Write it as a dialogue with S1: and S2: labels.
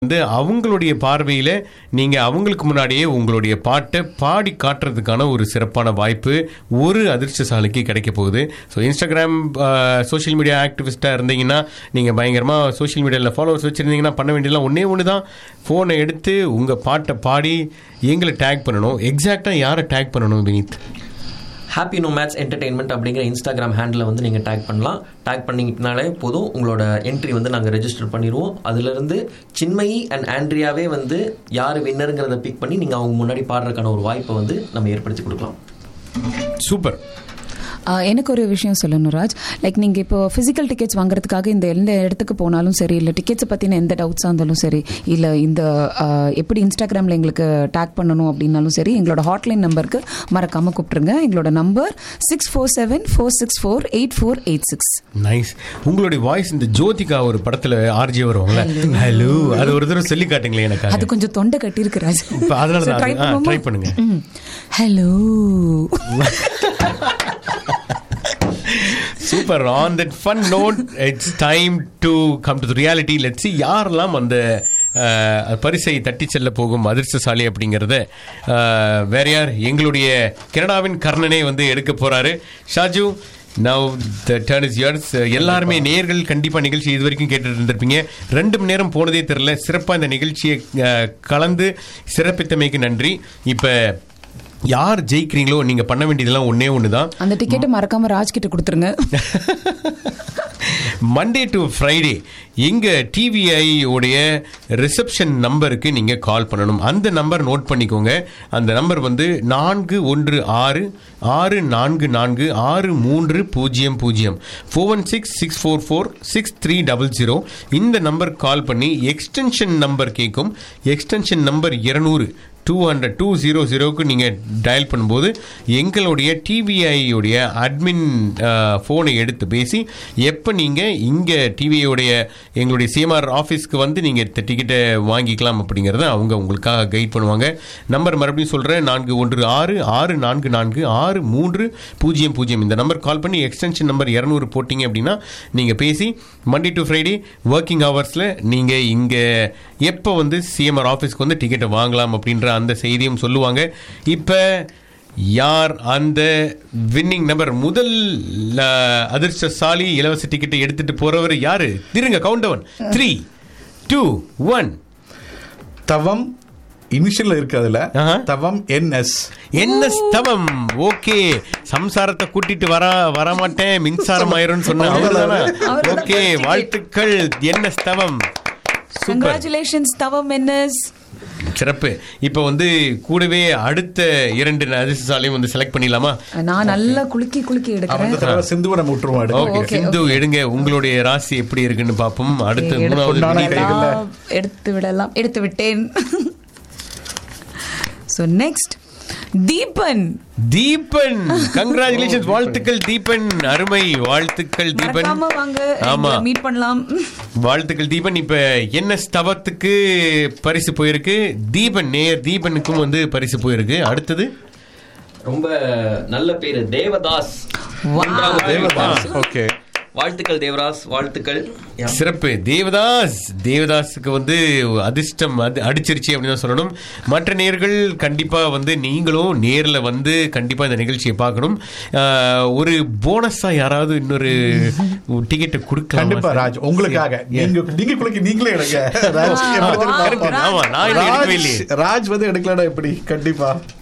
S1: வந்து அவங்களுடைய பார்வையில் நீங்கள் அவங்களுக்கு முன்னாடியே உங்களுடைய பாட்டை பாடி காட்டுறதுக்கான ஒரு சிறப்பான வாய்ப்பு ஒரு அதிர்ஷ்டசாலிக்கு கிடைக்க போகுது ஸோ இன்ஸ்டாகிராம் சோஷியல் மீடியா ஆக்டிவிஸ்ட்டாக இருந்தீங்கன்னா நீங்கள் பயங்கரமாக சோஷியல் மீடியாவில் ஃபாலோவர்ஸ் வச்சுருந்தீங்கன்னா பண்ண வேண்டியதெல்லாம் ஒன்றே ஒன்று தான் ஃபோனை எடுத்து உங்கள் பாட்டை பாடி எங்களை டேக் பண்ணணும் எக்ஸாக்டாக யாரை டேக் பண்ணணும் Vineeth
S2: happy no match entertainment அப்படிங்கிற இன்ஸ்டாகிராம் ஹேண்டில் வந்து நீங்கள் டேக் பண்ணலாம் டேக் பண்ணிக்கிட்டனாலே போதும் உங்களோட என்ட்ரி வந்து நாங்கள் ரெஜிஸ்டர் பண்ணிடுவோம் அதுலேருந்து சின்மயி அண்ட் ஆண்ட்ரியாவே வந்து யார் வின்னருங்கிறத பிக் பண்ணி நீங்கள் அவங்க முன்னாடி பாடுறதுக்கான ஒரு வாய்ப்பை வந்து நம்ம ஏற்படுத்தி கொடுக்கலாம்
S1: சூப்பர்
S3: ஆஹ் எனக்கு ஒரு விஷயம் சொல்லணும் ராஜ் லைக் நீங்கள் இப்போ ஃபிசிக்கல் டிக்கெட்ஸ் வாங்குறதுக்காக இந்த எந்த இடத்துக்கு போனாலும் சரி இல்லை டிக்கெட்ஸை பற்றின எந்த டவுட்ஸாக இருந்தாலும் சரி இல்லை இந்த ஆஹ் எப்படி இன்ஸ்டாகிராமில் எங்களுக்கு டேக் பண்ணணும் அப்படின்னாலும் சரி எங்களோட ஹாட்லைன் நம்பருக்கு மறக்காமல் கூப்பிட்டுருங்க எங்களோட number six four seven four six four eight four eight six
S1: nice உங்களுடைய வாய்ஸ் இந்த ஜோதிகா ஒரு படத்தில் ஆர்ஜி வருவாங்களே ஹலோ அது ஒரு தடவை சொல்லி காட்டுங்களேன் எனக்கு
S3: அது கொஞ்சம் தொண்டை கட்டியிருக்கு ராஜ்
S1: இப்ப அதனால தான்
S3: ட்ரை
S1: அது- ஆ, try பண்ணுங்க.
S3: Hello
S1: super on that fun note it's time to come to reality let's யாரெல்லாம் அந்த அஹ், பரிசை தட்டி செல்ல போகும் அதிர்ஷ்டசாலி அப்படிங்கிறத அஹ், வேற யார் எங்களுடைய கனடாவின் கர்ணனே வந்து எடுக்க போறாரு Shaju now the turn is yours எல்லாருமே நேர்கள் கண்டிப்பாக நிகழ்ச்சி இது வரைக்கும் கேட்டுட்டு இருந்திருப்பீங்க ரெண்டு மணி நேரம் போனதே தெரில சிறப்பாக இந்த நிகழ்ச்சியை அஹ், கலந்து சிறப்பித்தமைக்கு நன்றி இப்போ யார் ஜெயிக்கிறீங்களோ நீங்கள் பண்ண வேண்டியதெல்லாம் ஒன்றே ஒன்று தான்
S3: அந்த டிக்கெட்டை மறக்காம ராஜ் கிட்ட கொடுத்துருங்க
S1: மண்டே டு ஃப்ரைடே எங்க டிவிஐ உடைய ரிசப்ஷன் நம்பருக்கு நீங்க கால் பண்ணணும் அந்த நம்பர் நோட் பண்ணிக்கோங்க அந்த நம்பர் வந்து நான்கு ஒன்று ஆறு ஆறு நான்கு நான்கு ஆறு மூன்று பூஜ்ஜியம் பூஜ்ஜியம் four one six six four four six three double zero இந்த நம்பர் கால் பண்ணி எக்ஸ்டென்ஷன் நம்பர் கேட்கும் எக்ஸ்டென்ஷன் நம்பர் இருநூறு டூ ஹண்ட்ரட் டூ ஜீரோ ஜீரோக்கு நீங்கள் டயல் பண்ணும்போது எங்களுடைய டிவிஐயுடைய அட்மின் ஃபோனை எடுத்து பேசி எப்போ நீங்கள் இங்கே டிவிஐயுடைய எங்களுடைய சிஎம்ஆர் ஆஃபீஸ்க்கு வந்து நீங்கள் டிக்கெட்டை வாங்கிக்கலாம் அப்படிங்கிறத அவங்க உங்களுக்காக கைட் பண்ணுவாங்க நம்பர் மறுபடியும் சொல்கிறேன் நான்கு ஒன்று ஆறு ஆறு நான்கு நான்கு ஆறு மூன்று பூஜ்ஜியம் பூஜ்ஜியம் இந்த நம்பர் கால் பண்ணி எக்ஸ்டென்ஷன் நம்பர் இரநூறு போட்டிங்க அப்படின்னா நீங்கள் பேசி மண்டே டு ஃப்ரைடே ஒர்க்கிங் ஹவர்ஸில் நீங்கள் இங்கே எப்போ வந்து சிஎம்ஆர் ஆஃபீஸ்க்கு வந்து டிக்கெட்டை வாங்கலாம் அப்படின்ற அந்த செய்தியும் சொல்லுவாங்க இப்போ யார் அந்த வின்னிங் நம்பர் முதல் அஹ், அதிர்ஷ்டசாலி இலவச டிக்கெட்டை எடுத்துட்டு போறவர் யாரு திருங்க கவுண்டவன் த்ரீ டூ ஒன்
S4: தவம் இனிஷியல் இருக்கு அதுல
S1: ஆஹா.
S4: தவம் என்எஸ்
S1: என்ன ஸ்தவம் ஓகே சம்சாரத்தை கூட்டிட்டு வர வரமாட்டேன் மின்சாரம் ஆயிரும்னு சொன்ன அவர்தானா ஓகே வாழ்த்துக்கள் என்ன ஸ்தவம் சூப்பர்
S3: கங்க்ராச்சுலேஷன்ஸ் தவம் என்னஸ்
S1: சிறப்பு இப்போ வந்து கூடவே அடுத்த இரண்டு அதிர்ஷ்டசாலையும் வந்து செலக்ட் பண்ணிடலாமா
S3: நான் நல்லா குலுக்கி குலுக்கி எடுக்கிறேன்
S4: அந்த தடவை சிந்துவை நம்ம விட்டுருவோம் அடுத்து.
S1: ஓகே
S3: okay,
S1: சிந்து எடுங்க உங்களுடைய ராசி எப்படி இருக்குன்னு பாப்போம் அடுத்து
S3: எடுத்து
S1: மூணாவது
S4: பொன்னான
S1: வினீத்.
S4: கைகள்ல.
S3: எல்லாம் எடுத்து விடலாம் எடுத்து விட்டேன் so next Deepan
S1: Deepan congratulation வாழ்த்துக்கள் தீபன் அருமை வாழ்த்துக்கள் தீபன்
S3: மறக்காம வாங்க
S1: ஆமா
S3: மீட் பண்ணலாம்
S1: வாழ்த்துக்கள் தீபன் இப்ப என்ன ஸ்தவத்துக்கு பரிசு போயிருக்கு தீபன் நேயர் தீபனுக்கும் வந்து பரிசு போயிருக்கு அடுத்தது
S2: ரொம்ப நல்ல பேரு தேவதாஸ்
S3: Wow.
S2: மூன்றாவது
S4: தேவதாஸ் ஓகே
S2: வாழ்த்துக்கள் தேவராஸ் வாழ்த்துக்கள் Yeah.
S1: சிறப்பு தேவதாஸ் தேவதாஸுக்கு வந்து அதிர்ஷ்டம் அது அடிச்சிருச்சு அப்படின்னு தான் சொல்லணும் மற்ற நேர்கள் கண்டிப்பா வந்து நீங்களும் நேர்ல வந்து கண்டிப்பா இந்த நிகழ்ச்சியை பார்க்கணும் ஆஹ், ஒரு போனஸா யாராவது இன்னொரு டிக்கெட்டை கொடுக்கலாம்
S4: கண்டிப்பா ராஜ் உங்களுக்காக நீங்க நீங்க குளிக்க நீங்களே எடுங்க ராஜ் எப்படி தெரியுமா
S1: Correct. ஆமா நான் இன்னும் எடுக்கவே இல்லையே
S4: ராஜ் ராஜ் வந்து எடுக்கலன்னா எப்படி கண்டிப்பா